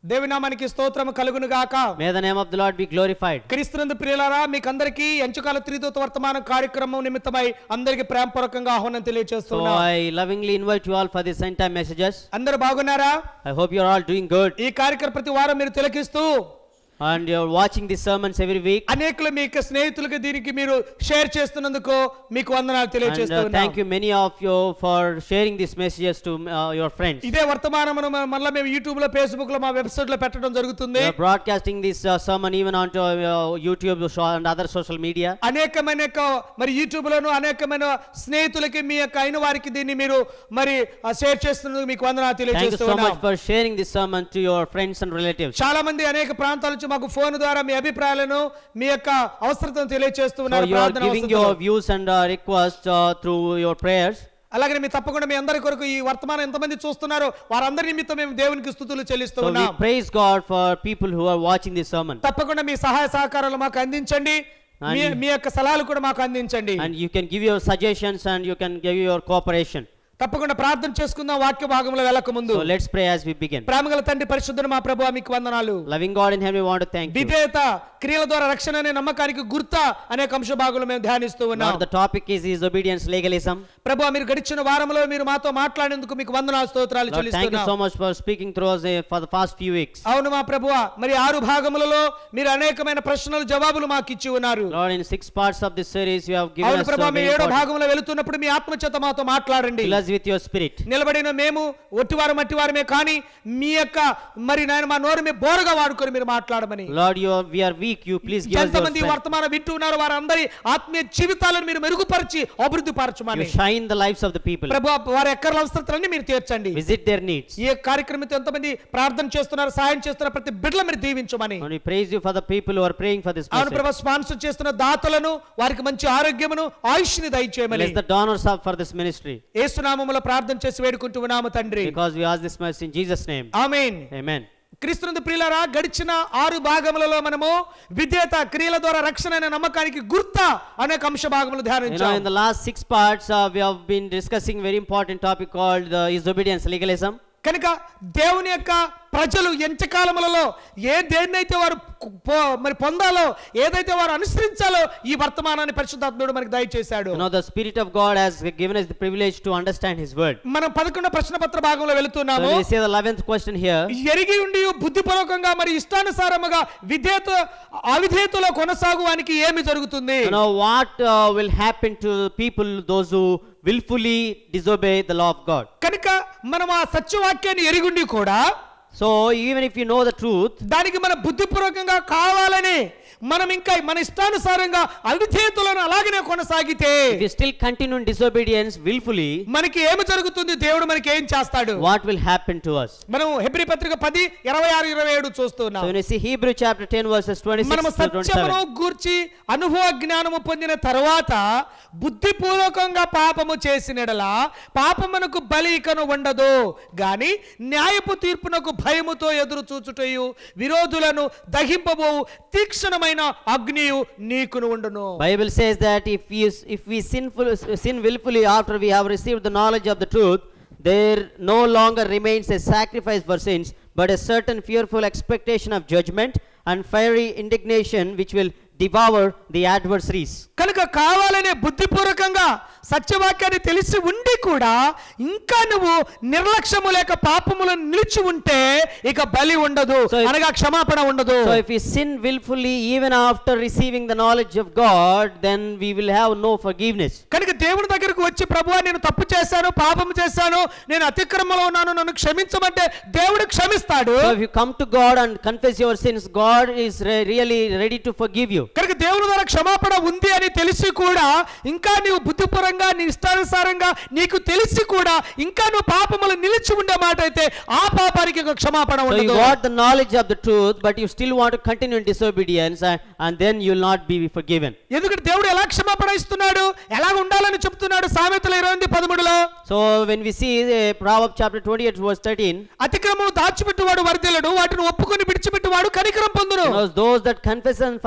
దేవునామానికి స్తోత్రము కలుగును గాక May the name of the Lord be glorified. క్రీస్తునందు ప్రియులారా మీకందరికీ ఎంచుకాల త్రిదూత వర్తమానం కార్యక్రమం నిమిత్తమై అందరికి ప్రేమపూర్వకంగా ఆహ్వానం So తెలియజేస్తున్నా I lovingly invite you all for this end time messages. అందరు బాగున్నారా I hope you are all doing good ఈ కార్యక్రమం ప్రతి వారం మీరు తిలకిస్తూ and you're watching these sermons every week. అనేకులు మీ యొక్క స్నేహితులకి దీనికి మీరు షేర్ చేస్తున్నందుకు మీకు వందనాలు And uh, తెలియజేస్తున్నా thank you many of you for sharing these messages to uh, your friends. ఇదే వర్తమానమును మ- మళ్ళా మేము యూట్యూబ్ లో ఫేస్బుక్ లో మా వెబ్సైట్ లో పెట్టడం జరుగుతుంది We are broadcasting this uh, sermon even onto uh, YouTube so- and other social media. అనేకమైన యొక్క మరి యూట్యూబ్ లోను అనేకమైన స్నేహితులకి మీ యొక్క అయిన వారికి దీన్ని మీరు మరి ఆ, షేర్ చేస్తున్నందుకు మీకు వందనాలు Thank you so తెలియజేస్తున్నాం much for sharing this sermon to your friends and relatives. చాలా మంది అనేక ప్రాంతాల నుంచి మాకు ఫోన్ ద్వారా మీ అభిప్రాయాలను మీ యొక్క అవసరతను తెలియజేస్తూ So ఉన్నారు you are ప్రార్థన giving అవసరతలు. your views and uh, requests uh, through your prayers. అలాగే మీ తప్పకుండా మీ అందరి కొరకు ఈ వర్తమానం ఎంతమంది చూస్తున్నారో వారందరి నిమిత్తం మేము దేవునికి స్థుతులు చెల్లిస్తూ So we ఉన్నాం praise God for people who are watching this sermon. తప్పకుండా మీ సహాయ సహకారాలు మాకు అందించండి మీ And- మీ యొక్క సలహాలు కూడా మాకు అందించండి And you can give your suggestions and you can give your cooperation. తప్పకుండా ప్రార్థన చేసుకుందాం వాక్య భాగంలో వెళ్ళక ముందు So let's pray as we begin. ప్రేమగల తండ్రి పరిశుద్ధుడు మా ప్రభు మీకు వందనాలు Loving God in heaven, we want to thank you. విధేయత క్రియల ద్వారా రక్షణ అనే నమ్మకానికి గుర్త అనే అంశ భాగంలో మేము ధ్యానిస్తూ ఉన్నాం Lord, the topic is is obedience legalism. ప్రభు మీరు గడిచిన వారంలో మీరు మాతో మాట్లాడేందుకు మీకు వందనాలు స్తోత్రాలు Lord, thank you చెల్లిస్తున్నాం so much for speaking through us uh, for the past few weeks. అవును మా ప్రభు మరి ఆరు భాగములలో మీరు అనేకమైన ప్రశ్నలు జవాబులు మాకు ఇచ్చి ఉన్నారు Lord, in six parts of this series, you have given అవును us ప్రభు so మీ many ఏడో important- భాగంలో వెళుతున్నప్పుడు మీ ఆత్మచేత మాతో మాట్లాడండి Fill us with your spirit. నిలబడిన మేము ఒట్టివారు మట్టివారమే కానీ మీ యొక్క మరి నాయన మా నోరు మీ బోరగా వాడుకొని మీరు మాట్లాడమని Lord, you are, we are weak. You please give us your ఎంతమంది ఈ strength. వర్తమానం వింటూ ఉన్నారు వారందరి ఆత్మీయ జీవితాలను మీరు మెరుగుపరిచి అభివృద్ధి You పరచమని shine the lives of the people. ప్రభు వారి ఎక్కల అవసరతలన్నీ మీరు తీర్చండి Visit their needs. ఈ కార్యక్రమంతో ఎంతమంది ప్రార్థన చేస్తున్నారు సాయం చేస్తున్నారు ప్రతి బిడ్డలు మీరు దీవించమని And we praise you for the people who are praying for this అవును message. ప్రభు స్పాన్సర్ చేస్తున్న దాతలను వారికి మంచి ఆరోగ్యమును ఆయుష్ని దయచేయమని Bless the donors up for this ministry. ఏసునామములో ప్రార్థన చేసి వేడుకుంటూ ఉన్నాము తండ్రి Because we ask this mercy in Jesus' name. Amen Amen. క్రీస్తునందు ప్రియులారా గడిచిన ఆరు భాగములలో మనము విధేయత క్రియల ద్వారా రక్షణ అనే నమ్మకానికి గుర్త అనేక అంశ భాగములు You know, ధ్యానించాం in the last six parts, uh, we have been discussing very important topic called the is obedience legalism. కనుక దేవుని యొక్క ప్రజలు ఎంతకాలములలో ఏ దేన్నైతే వారు కు- పో- మరి పొందాలో ఏదైతే వారు అనుసరించాలో ఈ వర్తమానాన్ని పరిశుద్ధాత్ముడు మనకి దయచేశాడు You know, the Spirit of God has given us the privilege to understand His word. మనం పదకొండ ప్రశ్న పత్ర భాగంలో So వెళుతున్నాము we see the 11th question here. ఎరిగి ఉండి బుద్ధిపూర్వకంగా మరి ఇష్టానుసారముగా విధేయత అవిధేయతలో కొనసాగువానికి ఏమి జరుగుతుంది You know, what uh, will happen to people, those who willfully disobey the law of God? కనుక మనం ఆ సత్యవాక్యాన్ని ఎరిగుండి కూడా So even if you know the truth, దానికి మన బుద్ధిపూర్వకంగా కావాలని మనం ఇంకా మన ఇష్టానుసారంగా అవిధేయతలను అలాగనే కొనసాగితే if you still continue in disobedience willfully, మనకి ఏమి జరుగుతుంది దేవుడు మనకి ఏం చేస్తాడు what will happen to us? మనం హెబ్రి పత్రిక పది ఇరవై ఆరు ఇరవై ఏడు So చూస్తున్నాం when you see Hebrew chapter 10 verses 26 మనము to సత్యమును 27, గూర్చి అనుభవ జ్ఞానము పొందిన తర్వాత బుద్ధిపూర్వకంగా పాపము చేసినడలా పాపమునకు బలి ఇకను ఉండదు గాని న్యాయపు తీర్పునకు భయముతో ఎదురు చూచుటయు విరోధులను దహింపబోవు తీక్షణమైన అగ్నియు నీకును ఉండును Bible says that if we if we sinful sin willfully after we have received the knowledge of the truth, there no longer remains a sacrifice for sins, but a certain fearful expectation of judgment and fiery indignation which will devour the adversaries. కనుక కావాలనే బుద్ధిపూర్వకంగా సత్యవాక్యాన్ని తెలిసి ఉండి కూడా ఇంకా నువ్వు నిర్లక్ష్యము లేక పాపములు నిలిచి ఉంటే ఇక బలి ఉండదు So if- అనగా క్షమాపణ ఉండదు So if we sin willfully even after receiving the knowledge of God, then we will have no forgiveness. కనుక దేవుని దగ్గరకు వచ్చి ప్రభువా నేను తప్పు చేశాను పాపం చేశాను నేను అతిక్రమంలో ఉన్నాను నన్ను క్షమించమంటే దేవుడు క్షమిస్తాడు So if you come to God and confess your sins, God is re- really ready to forgive you. కనుక దేవుని ద్వారా క్షమాపణ ఉంది అని తెలిసి కూడా ఇంకా నీవు బుద్ధిపరంగా నీ ఇష్టానుసారంగా నీకు తెలిసి కూడా ఇంకా నువ్వు పాపములు నిలిచి ఉండే మాట అయితే ఆ పాపానికి ఇక క్షమాపణ So you ఉండదు got the knowledge of the truth, but you still want to continue in disobedience, and, and then you will not be forgiven. ఎందుకంటే దేవుడు ఎలా క్షమాపణ ఇస్తున్నాడు ఎలా ఉండాలని చెప్తున్నాడు సామెతల ఇరవై ఎనిమిది పదమూడులో So when we see uh, Proverbs chapter 28 verse 13, అతిక్రమం దాచిపెట్టువాడు వర్ధిల్లడు వాటిని ఒప్పుకొని విడిచిపెట్టువాడు కనికరం పొందును you know, those that confess and forget for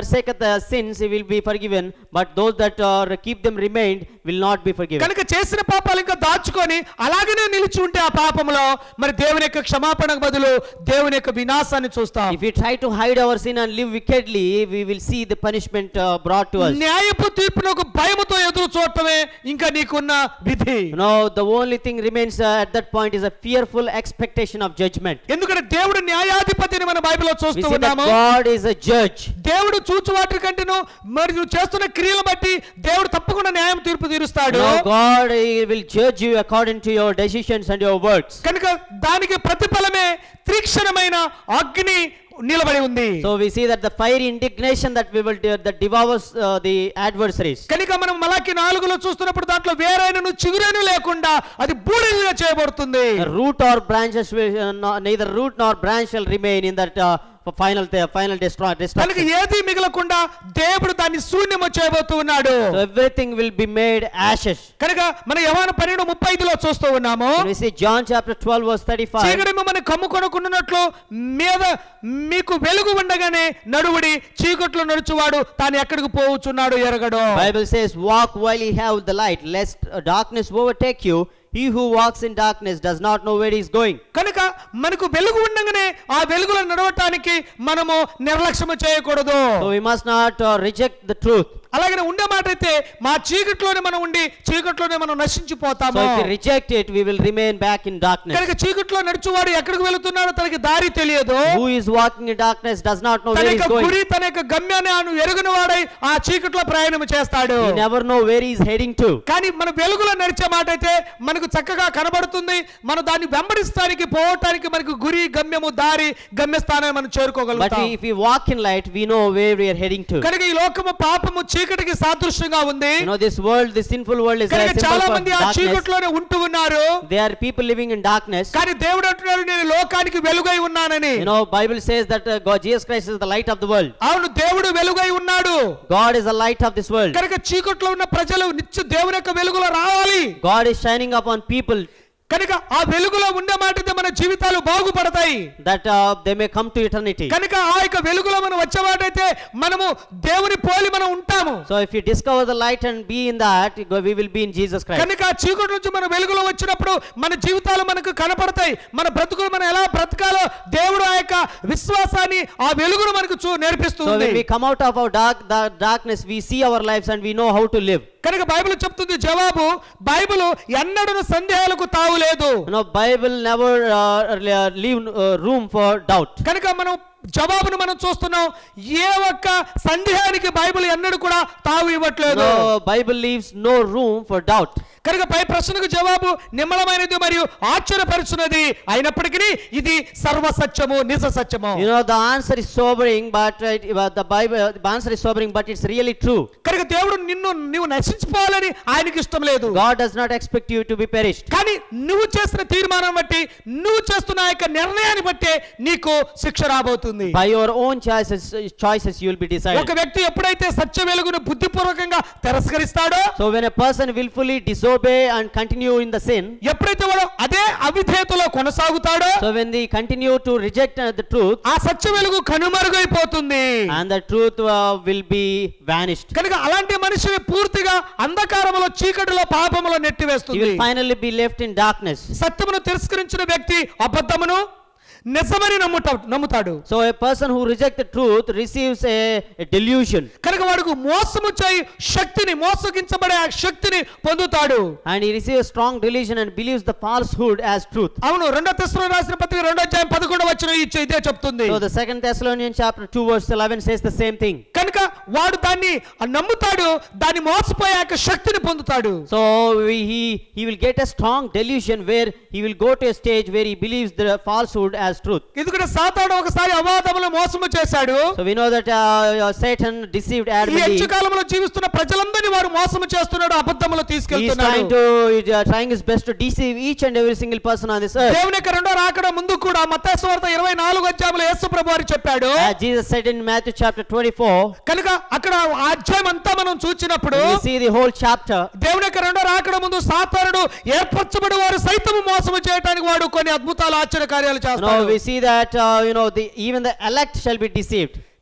forsaketh the sins, he will be forgiven, but those that uh, keep them remained will not be forgiven. కనుక చేసిన పాపాలు ఇంకా దాచుకొని అలాగనే నిలిచి ఉంటే ఆ పాపంలో మరి దేవుని యొక్క క్షమాపణకు బదులు దేవుని యొక్క వినాశాన్ని చూస్తాం If we try to hide our sin and live wickedly, we will see the punishment uh, brought to us. న్యాయపు తీర్పునకు భయముతో ఎదురు చూడటమే ఇంకా నీకున్న విధి No, the only thing remains uh, at that point is a fearful expectation of judgment. ఎందుకంటే దేవుడు న్యాయాధిపతిని మన బైబిల్లో We చూస్తూ see that ఉన్నాము God is a judge. దేవుడు చూచు వాటి కంటేను మరి నువ్వు చేస్తున్న క్రియలు బట్టి దేవుడు తప్పకుండా న్యాయం తీర్పు తీరుస్తాడు No, God he will judge you according to your decisions and your words. కనుక దానికి ప్రతిఫలమే తీక్షణమైన అగ్ని నిలబడి ఉంది So we see that the fiery indignation that we will that devours uh, the adversaries. కనుక మనం మలాకి నాలుగులో చూస్తున్నప్పుడు దాంట్లో వేరైనను చిగురేను లేకుండా అది బూడిదగా చేయబడుతుంది The root or branches will uh, no- neither root nor branch shall remain in that uh, final the final destroy కనుక destruction. ఏది మిగలకుండా దేవుడు దాన్ని శూన్యము చేయబోతూ ఉన్నాడు So everything will be made ashes. కనుక మన యవాన పన్నెండు ముప్పై ఐదులో చూస్తూ ఉన్నాము When we see John chapter 12 verse 35. చీకటి మిమ్మల్ని కమ్ముకొనుకున్నట్లు మీద మీకు వెలుగు ఉండగానే నడువుడి చీకట్లో నడుచువాడు తాను ఎక్కడికి పోవచ్చున్నాడు ఎరగడు Bible says, walk while ye have the light, lest uh, darkness overtake you. He who walks in darkness does not know where he is going. కనుక మనకు వెలుగు ఉండగానే ఆ వెలుగులో నడవటానికి మనము నిర్లక్ష్యము చేయకూడదు So we must not uh, reject the truth. అలాగనే ఉండే మాట అయితే మా చీకట్లోనే మనం ఉండి చీకట్లోనే మనం నశించిపోతాము So if we reject it, we will remain back in darkness. కనుక చీకట్లో నడుచువాడు ఎక్కడికి వెళుతున్నాడో తనకి దారి తెలియదు Who is walking in darkness does not know తన where he is యొక్క going. గురి తన యొక్క గమ్యాన్ని అను ఎరుగున వాడై ఆ చీకట్లో ప్రయాణం చేస్తాడు He never know where he is heading to. కానీ మన వెలుగులో నడిచే మాట అయితే మనకు చక్కగా కనబడుతుంది మనం దాన్ని వెంబడిస్తానికి పోవటానికి మనకు గురి గమ్యము దారి గమ్యస్థానాన్ని మనం But చేరుకోగలుగుతాం we, if we walk in light, we know where we are heading to. కనుక ఈ లోకము పాపము చీకటికి సాదృశ్యంగా ఉంది You know, this world, this sinful world is a కనుక symbol చాలా for మంది ఆ darkness. చీకట్లోనే ఉంటూ ఉన్నారు There are people living in darkness. కానీ దేవుడు అంటున్నాడు నేను లోకానికి వెలుగై ఉన్నానని You know, Bible says that uh, God, Jesus Christ is the light of the world. అవును దేవుడు వెలుగై ఉన్నాడు God is the light of this world. కనుక చీకట్లో ఉన్న ప్రజలు నిత్య దేవుని యొక్క వెలుగులో రావాలి God is shining upon people కనుక ఆ వెలుగులో ఉండే మాట అయితే మన జీవితాలు బాగుపడతాయి that uh, they may come to eternity. కనుక ఆ యొక్క వెలుగులో మనం వచ్చేవాటైతే మనము దేవుని పోలి మనం ఉంటాము So if you discover the light and be in that, you go- we will be in Jesus Christ. కనుక ఆ చీకటి నుంచి మన వెలుగులో వచ్చినప్పుడు మన జీవితాలు మనకు కనపడతాయి మన బ్రతుకులు మనం ఎలా బ్రతకాలో దేవుడు ఆ యొక్క విశ్వాసాన్ని ఆ వెలుగును మనకు చూ So నేర్పిస్తుంది when we come out of our dark, the darkness, we see our lives and we know how to live. కనుక బైబిల్ చెప్తుంది జవాబు బైబిల్ ఎన్నడూ సందేహాలకు తావు లేదు You know, Bible never uh, leave uh, room for doubt. కనుక మనం జవాబును మనం చూస్తున్నాం ఏ ఒక్క సందేహానికి బైబిల్ ఎన్నడూ కూడా తావు ఇవ్వట్లేదు No, Bible leaves no room for doubt. కనుక పై ప్రశ్నకు జవాబు నిమ్మలమైనది మరియు ఆశ్చర్యపరుచున్నది అయినప్పటికీ ఇది సర్వసత్యము నిజ సత్యము You know, the answer is sobering, but uh, it- but the Bible, the answer is sobering, but it's really true. కనుక దేవుడు నిన్ను నువ్వు నశించుకోవాలని ఆయనకి ఇష్టం లేదు God does not expect you to be perished. కానీ నువ్వు చేసిన తీర్మానం బట్టి నువ్వు చేస్తున్న ఆ యొక్క నిర్ణయాన్ని బట్టే నీకు శిక్ష రాబోతుంది By your own choices, choices you will be ఒక decided. వ్యక్తి ఎప్పుడైతే సత్య వెలుగును బుద్ధిపూర్వకంగా తిరస్కరిస్తాడో So when a person willfully disobey and continue in the sin, ఎప్పుడైతే వాడు అదే అవిధేయతలో కొనసాగుతాడో so when they continue to reject uh, the truth, ఆ సత్య వెలుగు కనుమరుగైపోతుంది and the truth uh, will be vanished. కనుక అలాంటి మనిషిని పూర్తిగా అంధకారములో చీకటిలో పాపములో He నెట్టివేస్తుంది will finally be left in darkness. సత్యమును తిరస్కరించిన వ్యక్తి అబద్ధమును నిజమని నమ్ముట నమ్ముతాడు So a person who rejects the truth receives a, a delusion కనుక వాడికి మోసము చేయి శక్తిని మోసగించబడే ఆ శక్తిని పొందుతాడు and he receives a strong delusion and believes the falsehood as truth. అవును రెండో తెస్సులో రాసిన పత్రిక రెండో అధ్యాయం పదకొండు వచ్చిన ఇదే చెప్తుంది So the second Thessalonians chapter 2 verse 11 says the same thing. కనుక వాడు దాన్ని నమ్ముతాడు దాన్ని మోసపోయాక శక్తిని పొందుతాడు So we- he, he will get a strong delusion where he will go to a stage where he believes the falsehood as truth. ఎందుకంటే సాతాడు ఒకసారి అవాదములు మోసము చేశాడు So we know that uh, Satan deceived ఈ Adam and Eve. యజ్ఞకాలంలో జీవిస్తున్న ప్రజలందరినీ వాడు మోసము చేస్తున్నాడు అబద్ధములు He is తీసుకెళ్తున్నాడు trying to uh, trying his best to deceive each and every single person on this earth. దేవుని యొక్క రెండో రాకడ ముందు కూడా మత్తయి వార్త ఇరవై నాలుగు అధ్యాయంలో యేసు ప్రభు వారు చెప్పాడు As Jesus said in Matthew chapter 24, కనుక అక్కడ ఆ అధ్యాయం అంతా మనం చూసినప్పుడు when we see the whole chapter, దేవుని యొక్క రెండో రాకడ ముందు సాతానుడు ఏర్పరచబడి వారు సైతము మోసము చేయడానికి వాడు కొన్ని అద్భుతాలు ఆశ్చర్య కార్యాలు you know, చేస్తాడు we see that uh, you know the even the elect shall be deceived.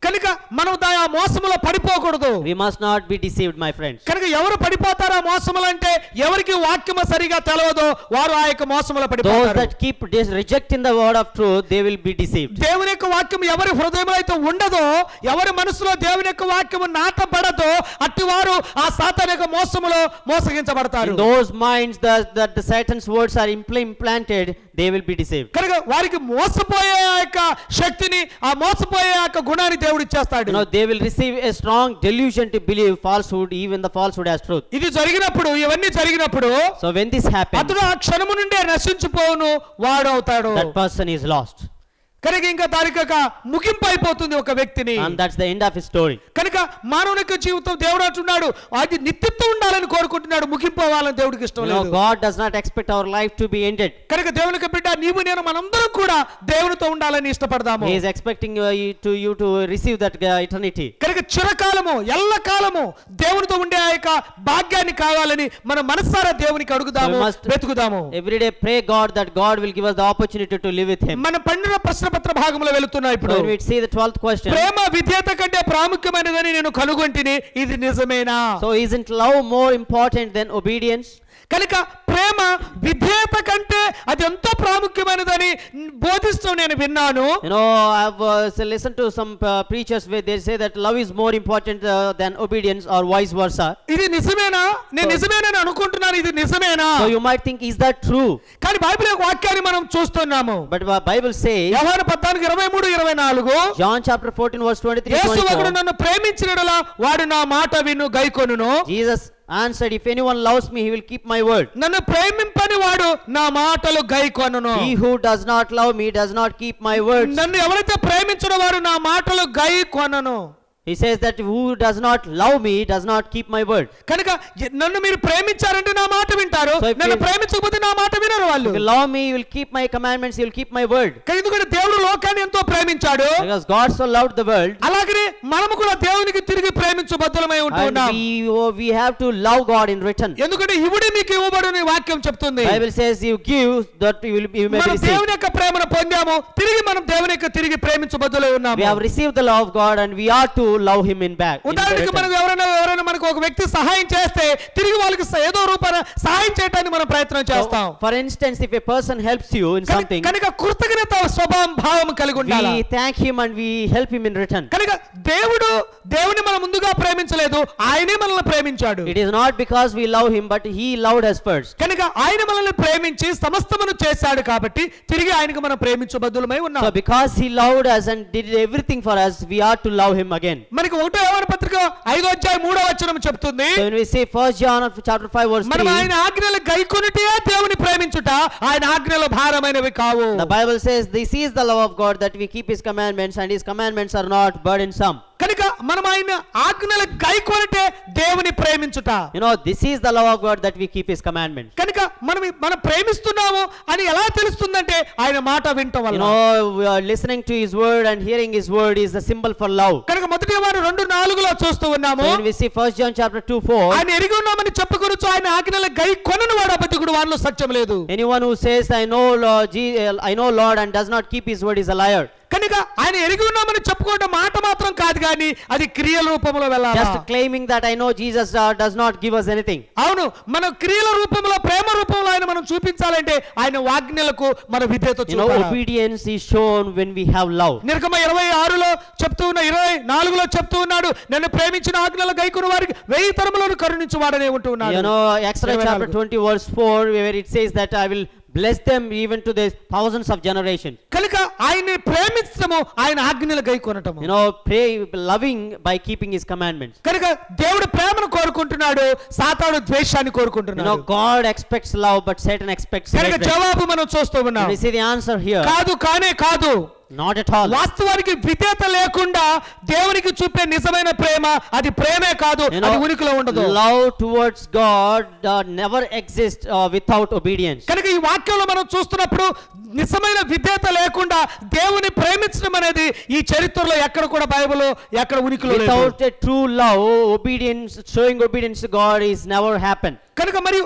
కనుక మనం దా- ఆ మోసములో పడిపోకూడదు We must not be deceived, my friends. కనుక ఎవరు పడిపోతారా మోసములు అంటే ఎవరికి వాక్యము సరిగా తెలవదో వారు ఆ యొక్క మోసములో Those పడిపోతారు that keep dis- rejecting the word of truth, they will be deceived. దేవుని యొక్క వాక్యం ఎవరి హృదయంలో అయితే ఉండదో ఎవరి మనసులో దేవుని యొక్క వాక్యము నాటబడదో అట్టివారు ఆ సాతాన్ యొక్క మోసములో మోసగించబడతారు In those minds that, that the Satan's words are impl- implanted, they will be deceived. కనుక వారికి మోసపోయే ఆ యొక్క శక్తిని ఆ మోసపోయే ఆ యొక్క గుణాన్ని దేవుడు ఇచ్చేస్తాడు You know, they will receive a strong delusion to believe falsehood, even the falsehood as truth. ఇది జరిగినప్పుడు ఇవన్నీ జరిగినప్పుడు So when this happens, అతడు ఆ క్షణము నుండే నశించిపోవును వాడు అవుతాడు that person is lost. కనుక ఇంకా దానికి ఒక ముగింపు అయిపోతుంది ఒక వ్యక్తిని And that's the end of his story. కనుక మానవుని యొక్క జీవితం దేవుడు అంటున్నాడు అది నిత్యత్వం ఉండాలని కోరుకుంటున్నాడు ముగింపు అవ్వాలని దేవుడికి ఇష్టం You know, లేదు God does not expect our life to be ended. కనుక దేవునికి బిడ్డ నీవు నేను మనందరం కూడా దేవునితో ఉండాలని ఇష్టపడదాము He is expecting uh, you to you to receive that uh, eternity. కనుక చిరకాలము ఎల్లకాలము దేవునితో ఉండే ఆ యొక్క భాగ్యాన్ని కావాలని మన మనసారా దేవునికి అడుగుదాము So we must- వెతుకుదాము Every day pray God that God will give us the opportunity to live with Him. మన పండిన ప్రశ్నపత్ర భాగంలో వెళుతున్నాయి ఇప్పుడు So when we see the 12th question, ప్రేమ విధేయత కంటే ప్రాముఖ్యమైనదని నేను కనుగొంటిని ఇది నిజమేనా so isn't love more important than obedience? కనుక ప్రేమ విధేయత కంటే అది ఎంతో ప్రాముఖ్యమైనదని బోధిస్తూ నేను విన్నాను You know, I've uh, so listened to some uh, preachers where they say that love is more important uh, than obedience or vice versa. ఇది నిజమేనా నేను So- నిజమేనని అనుకుంటున్నాను ఇది నిజమేనా So you might think, is that true? కానీ Bible యొక్క వాక్యాన్ని మనం చూస్తున్నాము But the Bible says, వ్యవహార పద్నాలుగు ఇరవై మూడు ఇరవై నాలుగు John chapter 14 verse 23 యేసు ఒకడు 24, నన్ను ప్రేమించినడలా వాడు నా మాట విను గైకొనును Jesus answered, if anyone loves me, he will keep my word. నన్ను ప్రేమింపని వాడు నా మాటలు గైకొనును He who does not love me does not keep my words. నన్ను ఎవరైతే ప్రేమించిన వాడు నా మాటలు గై కొనను He says that who does not love me does not keep my word. కనుక ఎ- నన్ను మీరు ప్రేమించారంటే నా మాట వింటారు So if నన్ను you- ప్రేమించకపోతే నా మాట వినరు వాళ్ళు If you love me, you will keep my commandments, you will keep my word. కానీ ఎందుకంటే దేవుడు లోకాన్ని ఎంతో ప్రేమించాడు Because God so loved the world, అలాగనే మనము కూడా దేవునికి తిరిగి ప్రేమించు బద్దలమై ఉంటూ and ఉన్నాం we, oh, we have to love God in return. ఎందుకంటే ఇవుడి మీకు ఇవ్వబడుని వాక్యం చెప్తుంది Bible says you give that you will you may మనం receive. దేవుని యొక్క ప్రేమను పొందాము తిరిగి మనం దేవుని యొక్క తిరిగి ప్రేమించు బద్దలై We ఉన్నాము have received the love of God and we are to love Him in back. in ఉదాహరణకి return. మనకు ఎవరైనా ఎవరైనా మనకు ఒక వ్యక్తి సహాయం చేస్తే తిరిగి వాళ్ళకి స- ఏదో రూపాన సహాయం చేయడానికి మనం ప్రయత్నం చేస్తాం So, for instance, if a person helps you in కనుక- something, కనుక కృతజ్ఞత స్వభావం భావం కలిగి ఉండాలి we thank Him and we help Him in return. కనుక దేవుడు దేవుని మనం ముందుగా ప్రేమించలేదు ఆయనే మనల్ని ప్రేమించాడు It is not because we love Him, but He loved us first. కనుక ఆయన మనల్ని ప్రేమించి సమస్తమును చేశాడు కాబట్టి తిరిగి ఆయనకు మనం ప్రేమించు బద్దులమై ఉన్నాం So because He loved us and did everything for us, we are to love Him again. మనకి ఒకటో యోహాను పత్రిక ఐదో అధ్యాయం మూడో వచనం చెప్తుంది So when we say First John of chapter 5 verse మనం 3, ఆయన ఆజ్ఞలు గైకొనిటే దేవుని ప్రేమించుట ఆయన ఆజ్ఞలు భారమైనవి కావు the Bible says this is the love of God that we keep His commandments and His commandments are not burdensome. కనుక మనం ఆయన ఆజ్ఞలు గైకొనిటే దేవుని ప్రేమించుట You know, this is the love of God that we keep His commandments. కనుక మనం మనం ప్రేమిస్తున్నాము అని ఎలా తెలుస్తుందంటే ఆయన మాట వింటం You వల్ల know, we are listening to His word and hearing His word is the symbol for love. కనుక మొదటి వారు రెండు నాలుగులో చూస్తూ ఉన్నాము So when we see First John chapter 2 4, ఆయన ఎరిగి ఉన్నామని చెప్పుకొనొచ్చు ఆయన ఆజ్ఞల గై కొనని వాడు అబద్ధికుడు వారిలో సత్యం లేదు anyone who says, I know Lord, Je- I know Lord and does not keep His word is a liar. కనుక ఆయన ఎరిగి ఉన్నామని చెప్పుకోవడం మాట మాత్రం కాదు కానీ అది క్రియల రూపంలో వెళ్ళాలి Just claiming that I know Jesus uh, does not give us anything. అవును మన క్రియల రూపంలో ప్రేమ రూపంలో ఆయన మనం చూపించాలంటే ఆయన వాజ్ఞలకు మన విధేయత You know, చూపాలి. obedience is shown when we have love. నిర్గమ ఇరవై ఆరులో చెప్తూ ఉన్న ఇరవై నాలుగులో చెప్తూ ఉన్నాడు నన్ను ప్రేమించిన ఆజ్ఞల గైకున్న వారికి వెయ్యి తరములను కరుణించువాడనే ఉంటూ ఉన్నాడు You know, Exodus ఇరవై chapter నాలుగు. 20 verse 4 where it says that I will bless them even to the thousands of generations. కనుక ఆయన్ని ప్రేమించడము ఆయన ఆజ్ఞలు గైకొనటము You know, pray loving by keeping his commandments. కనుక దేవుడు ప్రేమను కోరుకుంటున్నాడు సాతాడు ద్వేషాన్ని You కోరుకుంటున్నాడు know, God expects love, but Satan expects కనుక hatred. జవాబు మనం చూస్తూ ఉన్నాం And we see the answer here. కాదు కానే కాదు Not at all. వాస్తవానికి విధేయత లేకుండా దేవునికి చూపే నిజమైన ప్రేమ అది ప్రేమే కాదు You అది know, ఉనికిలో ఉండదు love towards God uh, never exists uh, without obedience. కనుక ఈ వాక్యంలో మనం చూస్తున్నప్పుడు నిజమైన విధేయత లేకుండా దేవుని ప్రేమించడం అనేది ఈ చరిత్రలో ఎక్కడ కూడా బైబిల్ ఎక్కడ ఉనికిలో లేదు Without a true love, obedience, showing obedience to God is never happened. కనుక మరియు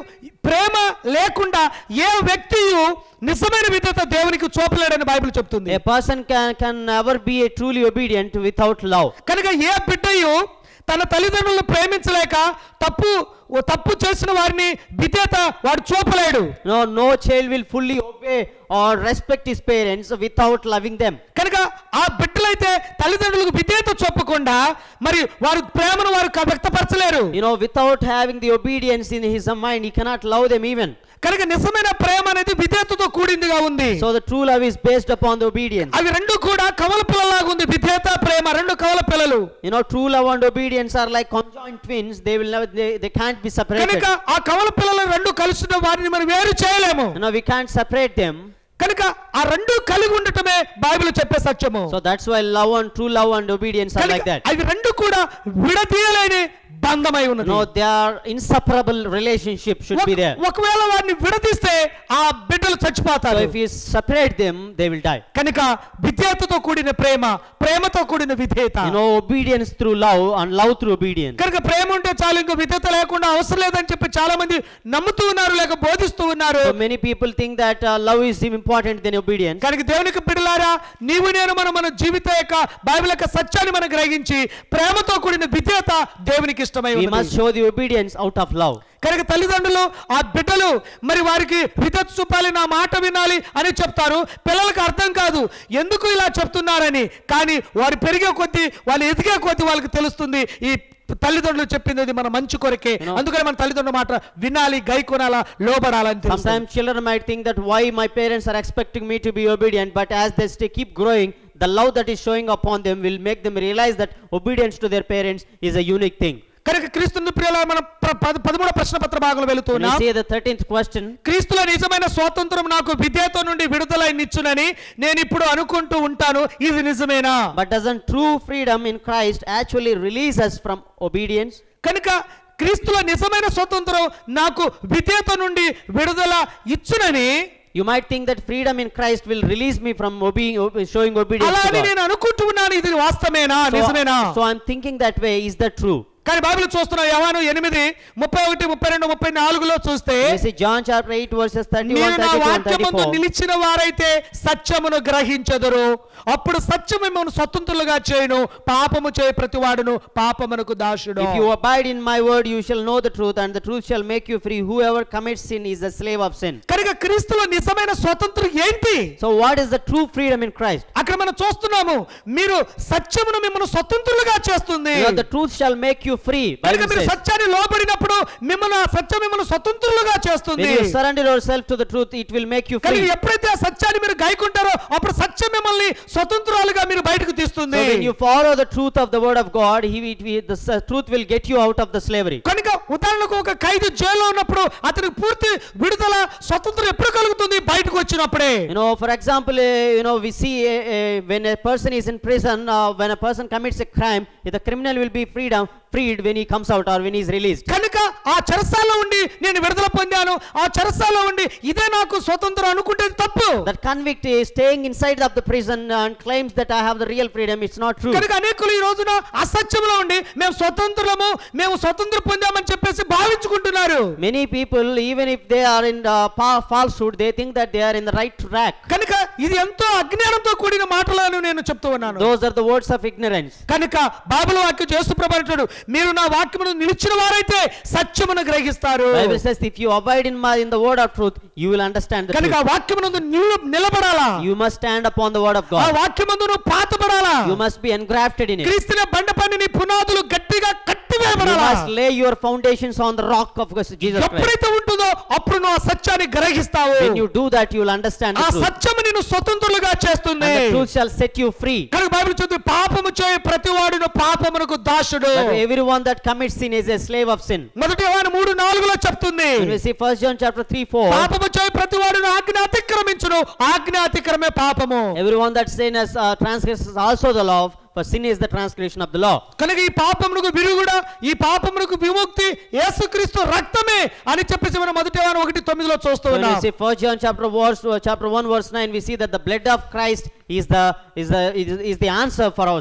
ప్రేమ లేకుండా ఏ వ్యక్తియు నిజమైన విధేత దేవునికి చూపలేడని బైబిల్ చెప్తుంది A person can, can never be a truly obedient without love. కనుక ఏ బిడ్డయు తన తల్లిదండ్రులను ప్రేమించలేక తప్పు ఓ తప్పు చేసిన వారిని విధేత వాడు చూపలేడు No, no child will fully obey or respect his parents without loving them. కనుక ఆ బిడ్డలైతే తల్లిదండ్రులకు విధేయత చూపకుండా మరి వారి ప్రేమను వారు క- వ్యక్తపరచలేరు You know, without having the obedience in his mind, he cannot love them even. కనుక నిజమైన ప్రేమ అనేది విధేయతతో కూడిందిగా ఉంది So the true love is based upon the obedience. అవి రెండు కూడా కవల పిల్లలాగా ఉంది విధేయత ప్రేమ రెండు కవల పిల్లలు You know, true love and obedience are like conjoined twins. They will never, they, they can't be separated. కనుక ఆ కవల పిల్లలు రెండు కలిసిన వారిని మనం వేరు చేయలేము You know, we can't separate them. కనుక ఆ రెండు కలిగి ఉండటమే బైబిల్ చెప్పే సత్యము So that's why love and true love and obedience are like కనుక that. అవి రెండు కూడా విడదీయలేని బంధమై ఉన్నది No, they are inseparable relationship should be ఒక- there. ఒకవేళ వారిని విడదీస్తే ఆ బిడ్డలు So చచ్చిపోతారు if you separate them, they will die. కనుక విధేయతతో కూడిన ప్రేమ ప్రేమతో కూడిన విధేయత You know, obedience through love and love through obedience. కనుక ప్రేమ ఉంటే చాలు ఇంకా విధేయత లేకుండా అవసరం లేదని చెప్పి చాలా మంది నమ్ముతూ ఉన్నారు లేక బోధిస్తూ ఉన్నారు So many people think that uh, love is important than obedience. కనుక దేవునికి బిడ్డలారా నీవు నేను మనం మన జీవిత యొక్క బైబిల్ యొక్క సత్యాన్ని మనం గ్రహించి ప్రేమతో కూడిన విధేయత దేవునికి ఇష్టమై We ఉన్నది. must show the obedience out of love. కనుక తల్లిదండ్రులు ఆ బిడ్డలు మరి వారికి విధత చూపాలి నా మాట వినాలి అని చెప్తారు పిల్లలకు అర్థం కాదు ఎందుకు ఇలా చెప్తున్నారని కానీ వారు పెరిగే కొద్దీ వాళ్ళు ఎదిగే కొద్దీ వాళ్ళకి తెలుస్తుంది ఈ తల్లిదండ్రులు చెప్పింది ఇది మన మంచి కొరకే You know- అందుకని మన తల్లిదండ్రుల మాట వినాలి గై కొనాలా లోబడాలని తెలుస్తుంది. Sometimes children might think that why my parents are expecting me to be obedient, but as they stay, keep growing, the love that is showing upon them will make them realize that obedience to their parents is a unique thing. కనుక క్రీస్తు ప్రియుల మన ప్ర- పద- పదమూడవ ప్రశ్న పత్ర భాగంలో When we వెళుతున్నాం see the 13th question, క్రీస్తుల నిజమైన స్వాతంత్రం నాకు విధేయత నుండి విడుదలనిచ్చునని నేను ఇప్పుడు అనుకుంటూ ఉంటాను ఇది నిజమేనా but doesn't true freedom in Christ actually release us from obedience? కనుక క్రీస్తుల నిజమైన స్వతంత్రం నాకు విధేయత నుండి విడుదల ఇచ్చునని You might think that freedom in Christ will release me from obeying, ob- showing obedience అలా to అని God. నేను అనుకుంటూ ఉన్నాను ఇది వాస్తవేనా నిజమేనా So, so I'm thinking that way. Is that true? కానీ బైబిల్ చూస్తున్న యవాను ఎనిమిది ముప్పై ఒకటి ముప్పై రెండు ముప్పై నాలుగులో చూస్తే You see John chapter 8 verses 31, మీరు నా 32 and వాక్యమందు 34. నిలిచిన వారైతే సత్యమును గ్రహించదురు అప్పుడు సత్యము మిమ్మల్ని స్వతంత్రులుగా చేయను పాపము చేయ ప్రతివాడును పాపమునకు దాసుడు If you abide in my word, you shall know the truth, and the truth shall make you free. Whoever commits sin is a slave of sin. కనుక క్రీస్తులో నిజమైన స్వతంత్రం ఏంటి So, what is the true freedom in Christ? అక్కడ మనం చూస్తున్నాము మీరు సత్యమును మిమ్మల్ని స్వతంత్రులుగా చేస్తుంది You know, the truth shall make you free. కనుక Bible మీరు says. సత్యాన్ని లోబడినప్పుడు మిమ్మల్ని ఆ సత్యం మిమ్మల్ని స్వతంత్రులుగా చేస్తుంది When you surrender yourself to the truth, it will make you కనుక free. ఎప్పుడైతే ఆ సత్యాన్ని మీరు గైకుంటారో అప్పుడు సత్యం మిమ్మల్ని స్వతంత్రాలుగా మీరు బయటకు తీస్తుంది So when you follow the truth of the word of God, he, it, will- the s- truth will get you out of the slavery. కనుక ఉదాహరణకు ఒక ఖైదీ జైల్లో ఉన్నప్పుడు అతనికి పూర్తి విడుదల స్వతంత్రం ఎప్పుడు కలుగుతుంది బయటకు వచ్చినప్పుడే You know, for example, uh, you know, we see uh, uh, when a person is in prison, uh, when a person commits a crime, the criminal will be freedom, freed when he comes out or when he is released. కనుక ఆ చెరసాల్లో ఉండి నేను విడుదల పొందాను ఆ చెరసాల్లో ఉండి ఇదే నాకు స్వతంత్రం అనుకుంటే తప్పు That convict is staying inside of the prison and claims that I have the real freedom. It's not true. కనుక అనేకులు ఈ రోజున అసత్యంలో ఉండి మేము స్వతంత్రము మేము స్వతంత్రం పొందామని చెప్పేసి భావించుకుంటున్నారు Many people, even if they are in uh, pa- falsehood, they think that they are in the right track. కనుక ఇది ఎంతో అజ్ఞానంతో కూడిన మాటలను నేను చెప్తూ ఉన్నాను Those are the words of ignorance. కనుక బైబిల్ వాక్యం చేస్తూ ప్రభావితాడు మీరు నా వాక్యమును నిలిచిన వారైతే సత్యమును గ్రహిస్తారు Bible says, if you abide in my in the word of truth, you will understand the కనుక ఆ truth. వాక్యమునందు నిల- నిలబడాలా You must stand upon the word of ఆ God. వాక్యమందు నువ్వు పాతబడాలా You must be engrafted in it. క్రీస్తుల బండపైన నీ పునాదులు గట్టిగా You కట్టివేయబడాలా must lay your foundations on the rock of Jesus Christ. ఎప్పుడైతే ఉంటుందో అప్పుడు నువ్వు ఆ సత్యాన్ని గ్రహిస్తావు When you do that, you will understand ఆ the truth. సత్యము నిన్ను స్వతంత్రులుగా చేస్తుంది And the truth shall set you free. కనుక బైబిల్ చదువు పాపము చేయ ప్రతివాడును పాపమునకు దాసుడు But everyone that commits sin is a slave of sin. మొదటి యోహాను మూడు నాలుగులో చెప్తుంది When we see 1 John chapter 3, 4, పాపము చేయ ప్రతివాడును ఆజ్ఞ అతిక్రమించును ఆజ్ఞ అతిక్రమే పాపము everyone that sin has uh, transgresses also the law, for sin is the transgression of the law. కనుక ఈ పాపమునకు విరుగుడ ఈ పాపమునకు విముక్తి యేసుక్రీస్తు రక్తమే అని చెప్పేసి మనం మొదటి యోహాను ఒకటి తొమ్మిదిలో చూస్తూ When we ఉన్నాం see 1 John chapter, verse, uh, chapter 1 verse 9, we see that the blood of Christ is the, is the, is, is the answer for our sin.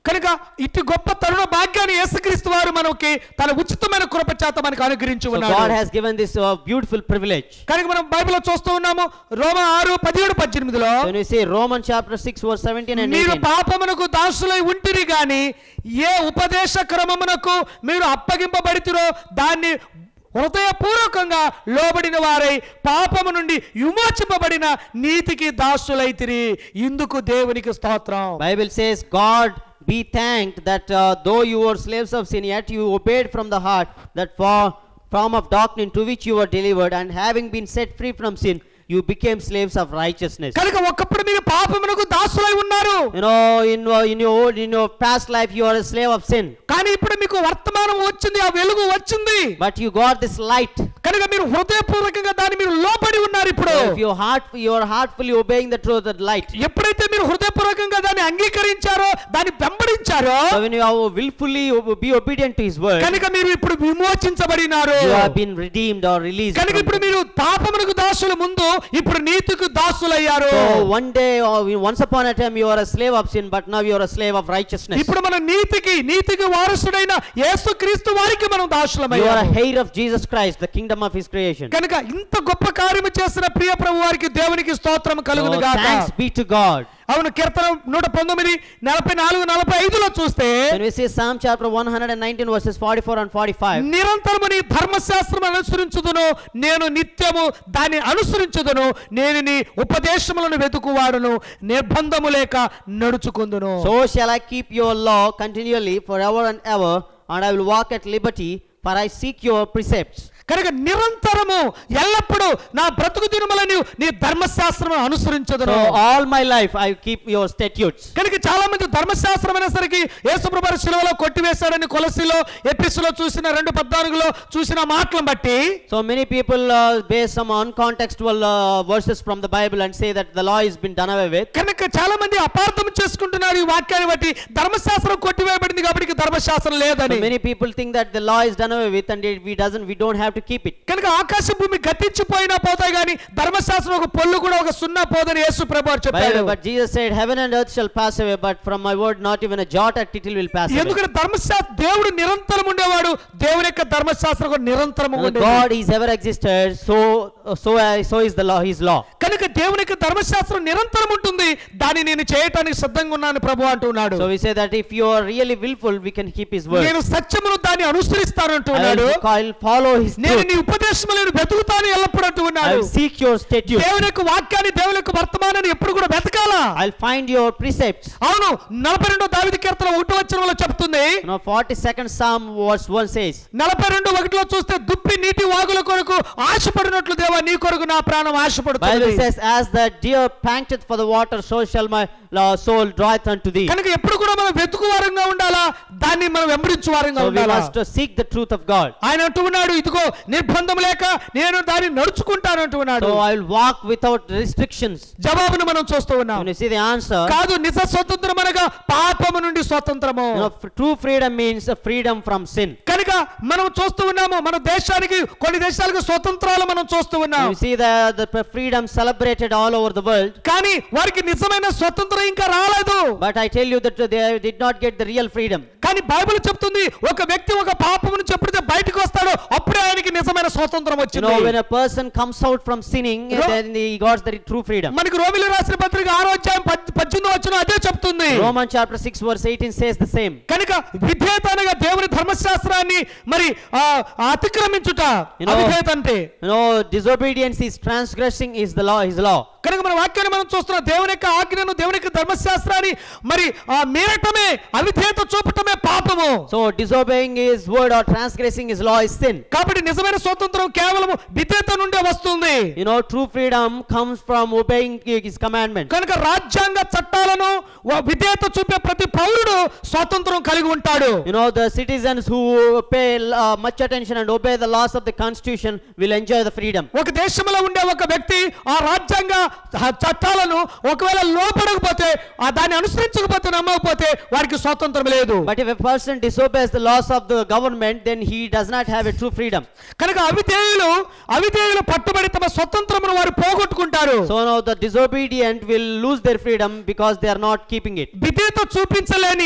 కనుక ఇటు గొప్ప తరుణ భాగ్యాన్ని యేసుక్రీస్తు వారు మనకి తన ఉచితమైన కృప చేత మనకు అనుగ్రహించి So God ఉన్నాడు has given this uh, beautiful privilege. కనుక మనం బైబిల్లో చూస్తూ ఉన్నాము రోమ ఆరు పదిహేడు పద్దెనిమిదిలో When we see Romans chapter 6 verse 17 and మీరు 18. పాపమునకు దాసులై ఉంటిరి గాని ఏ ఉపదేశ క్రమమునకు మీరు అప్పగింపబడితిరో దాన్ని హృదయపూర్వకంగా లోబడిన వారై పాపము నుండి విమోచింపబడిన నీతికి దాసులైతిరి ఇందుకు దేవునికి స్తోత్రం Bible says, God be thanked that uh, though you were slaves of sin, yet you obeyed from the heart that for, form of doctrine to which you were delivered, and having been set free from sin, you became slaves of righteousness. కనుక ఒకప్పుడు మీరు పాపమునకు దాసులై ఉన్నారు You know, in, uh, in your old, in your past life, you are a slave of sin, కానీ ఇప్పుడు మీకు వర్తమానం వచ్చింది ఆ వెలుగు వచ్చింది but you got this light. కనుక మీరు హృదయపూర్వకంగా దాన్ని మీరు లోబడి ఉన్నారు ఇప్పుడు So if your heart, you are heartfully obeying the truth, the light. ఎప్పుడైతే మీరు హృదయపూర్వకంగా దాన్ని అంగీకరించారో దాన్ని వెంబడించారో So when you are willfully ob- be obedient to His word, కనుక మీరు ఇప్పుడు విమోచించబడినారు you have been redeemed or released. కనుక from ఇప్పుడు మీరు పాపమునకు దాసుల ముందు ఇప్పుడు నీతికి దాసులయ్యారు So one day or once upon a time you are a slave of sin, but now you are a slave of righteousness. ఇప్పుడు మన నీతికి నీతికి వారసుడైన యేసుక్రీస్తు వారికి మనం You are a దాసులమయ్యారు heir of Jesus Christ, the kingdom of His creation. కనుక ఇంత గొప్ప కార్యము చేసిన ప్రియ ప్రభు వారికి దేవునికి స్తోత్రం కలుగును So గాక thanks be to God. అవును కీర్తన నూట పంతొమ్మిది నలభై నాలుగు నలభై ఐదులో చూస్తే When we see Psalm chapter 119 verses 44 and 45, నిరంతరము నీ ధర్మశాస్త్రం అనుసరించుదును నేను నిత్యము దాన్ని అనుసరించుదును నేను నీ ఉపదేశములను వెతుకువాడును నిర్బంధము లేక నడుచుకుందును so shall I keep your law continually forever and ever, and I will walk at liberty, for I seek your precepts. కనుక నిరంతరము ఎల్లప్పుడూ నా బ్రతుకు దినములను నీ ధర్మశాస్త్రం అనుసరించదును So all my life I keep your statutes. కనుక చాలా మంది ధర్మశాస్త్రం అనేసరికి యేసుప్రభు శిలువలో కొట్టివేశాడని కొలసిలో ఎపిస్సులో చూసిన రెండు పద్నాలుగులో చూసిన మాటలను బట్టి So many people uh, base some uncontextual uh, verses from the Bible and say that the law has been done away with. కనుక చాలా మంది అపార్థం చేసుకుంటున్నారు ఈ వాక్యాన్ని బట్టి ధర్మశాస్త్రం కొట్టివేయబడింది కాబట్టి ఇక ధర్మశాస్త్రం So లేదని many people think that the law is done away with and it, we doesn't we don't have to keep it. కనుక ఆకాశ భూమి గతించిపోయినా పోతాయి కానీ ధర్మశాస్త్రం ఒక పొల్లు కూడా ఒక సున్నా పోదని యేసు ప్రభు వారు చెప్పాడు Bible, but Jesus said, Heaven and earth shall pass away, but from my word not even a jot or tittle will pass away. ఎందుకంటే ధర్మశాస్త్రం దేవుడు నిరంతరం ఉండేవాడు దేవుని యొక్క ధర్మశాస్త్రం కూడా నిరంతరం And ఉండేది God is ever existed, so so uh, so is the law, His law. కనుక దేవుని యొక్క ధర్మశాస్త్రం నిరంతరం ఉంటుంది దాన్ని నేను చేయటానికి సిద్ధంగా ఉన్నాను ప్రభు అంటున్నాడు So we say that if you are really willful, we can keep His word. నేను సత్యమును దాన్ని అనుసరిస్తాను I అంటున్నాడు will, I will follow His నేను truth. నీ ఉపదేశము నేను వెతుకుతాను ఎల్లప్పుడు అంటూ I ఉన్నాడు will seek your statutes. దేవుని యొక్క వాక్యాన్ని దేవుని యొక్క వర్తమానాన్ని ఎప్పుడు కూడా వెతకాలా I'll find your precepts. అవును నలభై రెండో దావిది కీర్తన ఒకటి వచ్చిన చెప్తుంది You know, 42nd Psalm verse 1 says, నలభై రెండు ఒకటిలో చూస్తే దుప్పి నీటి వాగుల కొరకు ఆశపడినట్లు దేవా నీ కొరకు నా ప్రాణం Bible ఆశపడుతుంది says, As the deer panteth for the water, so shall my uh, soul draweth unto thee. కనుక ఎప్పుడు కూడా మనం వెతుకు వారంగా ఉండాలా దాన్ని మనం వెంబడించు వారంగా So we ఉండాలా must uh, seek the truth of God. ఆయన అంటూ ఉన్నాడు ఇదిగో నిర్బంధం లేక నేను దాన్ని నడుచుకుంటాను అంటూ ఉన్నాడు So I will walk without restrictions. జవాబును మనం చూస్తూ ఉన్నాం When you see the answer, కాదు నిజ స్వతంత్రం అనగా పాపము నుండి స్వతంత్రము you know, f- true freedom means a freedom from sin. కనుక మనం చూస్తూ ఉన్నాము మన దేశానికి కొన్ని దేశాలకు స్వతంత్రాలు మనం చూస్తూ ఉన్నాం You see the, the p- freedom celebrated all over the world. కానీ వారికి నిజమైన స్వతంత్రం ఇంకా రాలేదు But I tell you that they did not get the real freedom. కానీ బైబిల్ చెప్తుంది ఒక వ్యక్తి ఒక పాపం నుంచి ఎప్పుడైతే బయటకు వస్తాడో అప్పుడే ఆయనకి నిజమైన స్వతంత్రం You వచ్చింది know, when a person comes out from sinning, Ro- then he got the true freedom. మనకి రోమిలి రాసిన పత్రిక ఆరో అధ్యాయం పద్- పద్దెనిమిదో వచ్చిన అదే చెప్తుంది Romans chapter 6 verse 18 says the same. కనుక విధేయత అనగా దేవుని ధర్మశాస్త్రాన్ని మరి ఆ, అతిక్రమించుట You know- అవిధేయత అంటే You know, disobedience is transgressing is the law, his law. కనుక మన వాక్యాన్ని మనం చూస్తున్నాం దేవుని యొక్క ఆజ్ఞను దేవుని యొక్క ధర్మశాస్త్రాన్ని మరి ఆ మీరటమే అవిధేయత చూపటమే పాపము So disobeying his word or transgressing his law is sin. కాబట్టి నిజమైన స్వతంత్రం కేవలం విధేయత నుండే వస్తుంది You know, true freedom comes from obeying his commandments. కనుక రాజ్యాంగ చట్టాలను వ- విధేయత చూపే ప్రతి పౌరుడు స్వాతంత్రం కలిగి ఉంటాడు You know, the citizens who pay uh, much attention and obey the laws of the constitution will enjoy the freedom. ఒక దేశంలో ఉండే ఒక వ్యక్తి ఆ రాజ్యాంగ చ- చట్టాలను ఒకవేళ లోపడకపోతే ఆ దాన్ని అనుసరించకపోతే నమ్మకపోతే వారికి స్వాతంత్రం లేదు But if a person disobeys the laws of the government, then he does not have a true freedom. కనుక అవిధేయులు అవిధేయులు పట్టుబడి తమ స్వతంత్రమును వారు పోగొట్టుకుంటారు So now the disobedient will lose their freedom because they are not keeping it. విధేయత చూపించలేని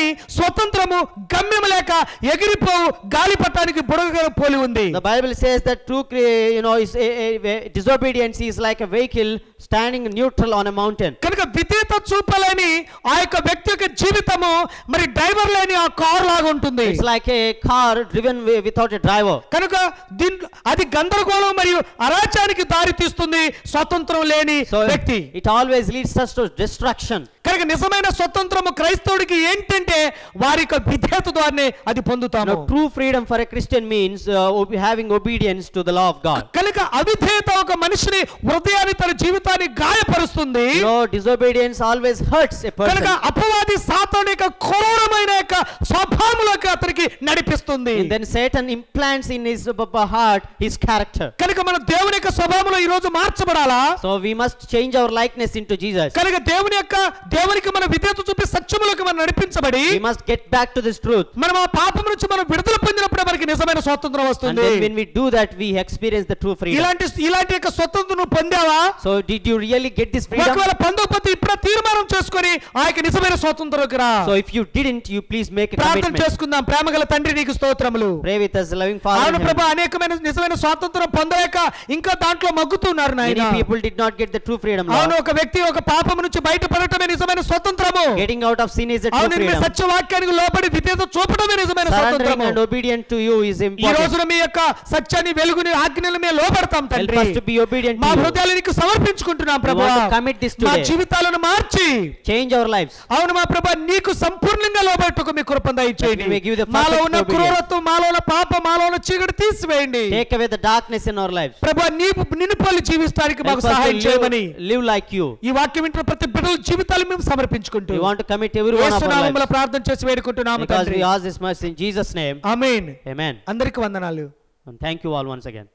స్వతంత్రము గమ్యం లేక ఎగిరిపోవు గాలిపటానికి బుడగ పోలి ఉంది The Bible says that true, cre- you know, is a, a- a- disobedience is like a vehicle standing neutral on a mountain. కనుక విధేయత చూపలేని ఆ యొక్క వ్యక్తి యొక్క జీవితము మరి డ్రైవర్ లేని ఆ కార్ లాగా ఉంటుంది It's like a car driven wi- without a driver. కనుక దీన్ అది గందరగోళం మరియు అరాచానికి దారి తీస్తుంది స్వతంత్రం లేని So వ్యక్తి it always leads us to destruction. కనుక నిజమైన స్వతంత్రము క్రైస్తవుడికి ఏంటంటే వారి యొక్క విధేయత ద్వారానే అది పొందుతాము Now, true freedom for a Christian means uh, ob- having obedience to the law of God. కనుక అవిధేయత ఒక మనిషిని హృదయాన్ని తన జీవితాన్ని గాయపరుస్తుంది You know, disobedience always hurts a కనుక person. అపవాది సాతాను యొక్క క్రూరమైన యొక్క స్వభావంలోకి అతనికి నడిపిస్తుంది And then Satan implants in his b- b- heart his character. కనుక మన దేవుని యొక్క స్వభావంలో ఈ రోజు మార్చబడాలా So we must change our likeness into Jesus. కనుక దేవుని యొక్క దేవునికి మన విధేయత చూపి సత్యములకు మనం నడిపించబడి We must get back to this truth. మనం ఆ పాపం నుంచి మనం విడుదల పొందినప్పుడే మనకి నిజమైన స్వాతంత్రం And వస్తుంది then when we do that, we experience the true freedom. ఇలాంటి ఇలాంటి యొక్క స్వతంత్రం నువ్వు పొందావా So did you really get this freedom? ఒకవేళ పొందకపోతే ఇప్పుడే తీర్మానం చేసుకొని ఆ యొక్క నిజమైన స్వాతంత్రంకి రా So if you didn't, you please make a ప్రార్థన commitment. చేసుకుందాం ప్రేమగల తండ్రి నీకు స్తోత్రములు Pray with us, loving Father. అవును in heaven. ప్రభా అనేకమైన నిజమైన స్వాతంత్రం పొందలేక ఇంకా దాంట్లో మగ్గుతున్నారు నాయన Many people did not get the true freedom. అవును Lord. ఒక వ్యక్తి ఒక పాపం నుంచి బయటపడటమే నిజమైన స్వతంత్రము Getting out of sin is a true అవును మీ freedom. సత్యవాక్యానికి లోబడి విధేయత చూపడమే నిజమైన Surrendering స్వతంత్రము and obedient to you is ఈ important. రోజున మీ యొక్క సత్యాన్ని వెలుగుని ఆజ్ఞలు మేము లోపడతాం Help తండ్రి us to be obedient మా to you. హృదయాలు నీకు సమర్పించుకుంటున్నాం ప్రభు want to commit this మా today. జీవితాలను మార్చి Change our lives. అవును మా ప్రభా నీకు సంపూర్ణంగా లోబట్టుకు మీ కృప That we may give దయచేయండి the మాలో perfect ఉన్న obedience. క్రూరత్వం మాలో ఉన్న పాప మాలో ఉన్న చీకటి తీసివేయండి Take away the darkness in our lives. ప్రభా నీ నిన్ను పోలి జీవిస్తానికి Help మాకు us to సహాయం చేయమని live, live like you. ఈ వాక్యం వింటున్న ప్రతి బిడ్డల జీవితాలు మేము సమర్పించుకుంటూ We want to commit every one of Yesu our నామములో lives. ప్రార్థన చేసి వేడుకుంటున్నాము Because తండ్రి we ask this much in Jesus' name. Amen Amen. అందరికి వందనాలు And thank you all once again.